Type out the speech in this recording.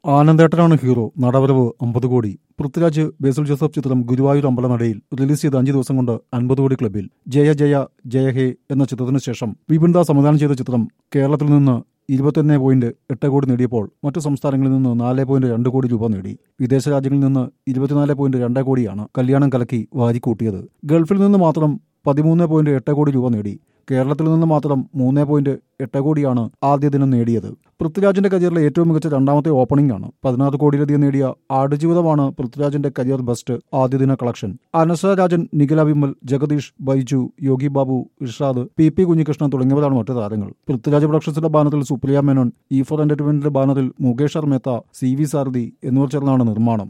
ആനന്ദേട്ടനാണ് hero നടവരവ് അമ്പത് കോടി പൃഥ്വിരാജ് ബേസിൽ Joseph ചിത്രം ഗുരുവായൂർ അമ്പലനടയിൽ റിലീസ് ചെയ്ത അഞ്ച് ദിവസം കൊണ്ട് അൻപത് കോടി ക്ലബിൽ ജയ ജയ ജയ ഹേ എന്ന ചിത്രത്തിന് ശേഷം വിപിൻ ദാസ് സംവിധാനം ചെയ്ത ചിത്രം കേരളത്തിൽ നിന്ന് ഇരുപത്തൊന്ന് പോയിന്റ് എട്ട് കോടി നേടിയപ്പോൾ മറ്റു സംസ്ഥാനങ്ങളിൽ നിന്ന് നാല് പോയിന്റ് രണ്ട് കോടി രൂപ നേടി വിദേശ രാജ്യങ്ങളിൽ നിന്ന് ഇരുപത്തിനാല് പോയിന്റ് രണ്ട് കോടിയാണ് കല്യാണം കലക്കി വാരിക്കൂട്ടിയത് ഗൾഫിൽ നിന്ന് മാത്രം പതിമൂന്ന് പോയിന്റ് എട്ട് കോടി രൂപ നേടി കേരളത്തിൽ നിന്ന് മാത്രം മൂന്ന് പോയിന്റ് എട്ട് കോടിയാണ് ആദ്യ ദിനം നേടിയത് പൃഥ്വിരാജിന്റെ കരിയറിലെ ഏറ്റവും മികച്ച രണ്ടാമത്തെ ഓപ്പണിംഗ് ആണ് പതിനാറ് കോടിയിലധികം നേടിയ ആടുജീവിതമാണ് പൃഥ്വിരാജിന്റെ കരിയർ ബെസ്റ്റ് ആദ്യ ദിന collection Anaswara Rajan Nikhila Vimal Jagadish Baiju Yogi Babu Irshad P P Kunhikrishnan തുടങ്ങിയവരാണ് മറ്റു താരങ്ങൾ പൃഥ്വിരാജ് പ്രൊഡക്ഷൻസിന്റെ ബാനറിൽ സുപ്രിയ മേനോൻ ഇ ഫോർ എന്റർടൈൻമെന്റിന്റെ ബാനറിൽ Mukesh R Mehta C V Sarathi എന്നിവർ ചേർന്നാണ് നിർമ്മാണം